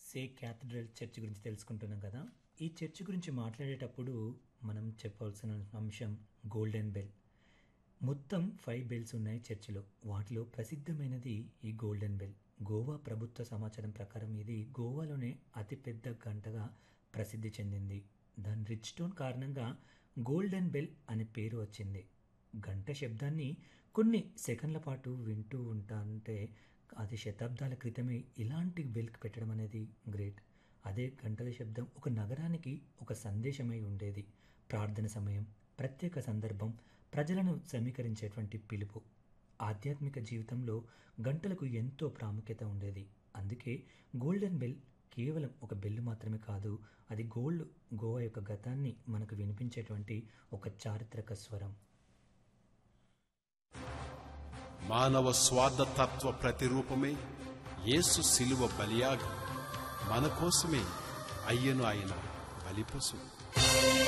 సే cathedral church గురించి తెలుసుకుంటున్నాం కదా ఈ చర్చ్ గురించి మాట్లాడేటప్పుడు మనం చెప్పవలసిన అంశం గోల్డెన్ బెల్ మొత్తం ఫైవ్ బెల్స్ ఉన్నాయి చర్చిలో వాటిలో ప్రసిద్ధమైనది ఈ గోల్డెన్ బెల్ గోవా ప్రభుత్వ సమాచారం ప్రకారం ఇది గోవాలోనే అతిపెద్ద గంటగా ప్రసిద్ధి చెందింది దాని రిచ్ స్టోన్ కారణంగా గోల్డెన్ బెల్ అనే పేరు వచ్చింది గంట శబ్దాన్ని కొన్ని సెకండ్ల పాటు వింటూ ఉంటాంటే అది శతాబ్దాల క్రితమే ఇలాంటి బెల్క్ పెట్టడం అనేది గ్రేట్ అదే గంటల శబ్దం ఒక నగరానికి ఒక సందేశమై ఉండేది ప్రార్థన సమయం ప్రత్యేక సందర్భం ప్రజలను సమీకరించేటువంటి పిలుపు ఆధ్యాత్మిక జీవితంలో గంటలకు ఎంతో ప్రాముఖ్యత ఉండేది అందుకే గోల్డెన్ బెల్ కేవలం ఒక బెల్ మాత్రమే కాదు అది గోల్డ్ గోవా యొక్క గతాన్ని మనకు వినిపించేటువంటి ఒక చారిత్రక స్వరం మానవ స్వార్థతత్వ ప్రతిరూపమే యేసు శిలువ బలియాగం మన కోసమే అయ్యను ఆయన బలిపశువు